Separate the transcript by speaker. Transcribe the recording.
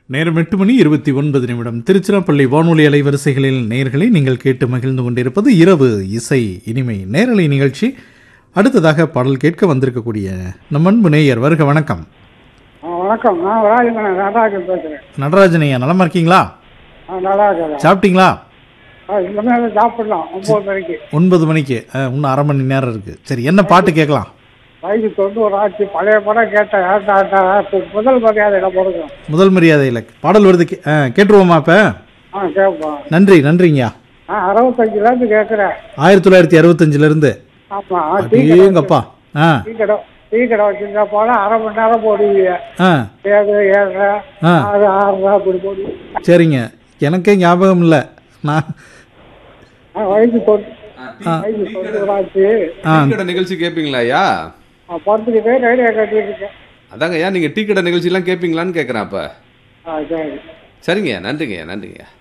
Speaker 1: நேரம் எட்டு மணி இருபத்தி ஒன்பது நிமிடம் திருச்சிராப்பள்ளி வானொலி அலைவரிசைகளில் நேர்களை நீங்கள் கேட்டு மகிழ்ந்து கொண்டிருப்பது இரவு இசை இனிமை நேரலை நிகழ்ச்சி அடுத்ததாக பாடல் கேட்க வந்திருக்கக்கூடிய நம் அன்பு நேயர் வருக வணக்கம்
Speaker 2: ஆ, வணக்கம் நான் ராஜமணன் நடராஜன் பேசுகிறேன்
Speaker 1: நடராஜன் ஐயா நலமா இருக்கீங்களா
Speaker 2: ஆ நல்லா இருக்கிறேன்
Speaker 1: சாப்பிட்டீங்களா
Speaker 2: ஆ இந்த மாதிரி சாப்பிடலாம் ஒம்பது மணிக்கு
Speaker 1: ஒன்பது மணிக்கு அஹ், இன்னும் அரை மணி நேரம் இருக்கு சரி என்ன பாட்டு கேட்கலாம்
Speaker 2: வயசு தொண்ணூறு ஆச்சு பழைய படம் கேட்டேன் ஆட்டா, ஆட்டா, ஆட்டா. முதல் மரியாதையில போடுங்க
Speaker 1: முதல் மரியாதையில் பாடல் வருது கே- அஹ், கேட்டுருவோமா இப்போ
Speaker 2: ஆ கேட்போம்
Speaker 1: நன்றி நன்றிங்கய்யா
Speaker 2: ஆ அறுபத்தஞ்சுலேருந்து கேட்குறேன்
Speaker 1: ஆயிரத்தி தொள்ளாயிரத்தி அறுபத்தஞ்சிலேருந்து
Speaker 2: ஆமாம் டீ கடை
Speaker 1: அடேங்கப்பா ஆ
Speaker 2: டீ கடை டீ கடை வச்சுருந்தா போல அரை மணி நேரம் போடுவீங்க
Speaker 1: ஆ
Speaker 2: ஏழு ஏழரை
Speaker 1: ஆ.
Speaker 2: ஆறு ஆறரை அப்படி போடுவீங்க
Speaker 1: சரிங்க எனக்கே ஞாபகம் இல்லை நான்
Speaker 2: ஆ வயசு தொண்ணூ வயசு தொண்ணூறு ஆச்சு
Speaker 1: ஆ
Speaker 3: டீ கடை நிகழ்ச்சி கேட்பீங்களா ஐயா
Speaker 2: நான் படுத்துக்கிட்டே ரேடியோ கட்டிட்டு இருக்கேன்
Speaker 3: அதாங்க ஐயா நீங்க டீ கடை நிகழ்ச்சிலாம் கேட்பீங்களான்னு கேட்குறேன் அப்ப
Speaker 2: ஆ சரி
Speaker 3: சரிங்கய்யா நன்றிங்கய்யா நன்றிங்கய்யா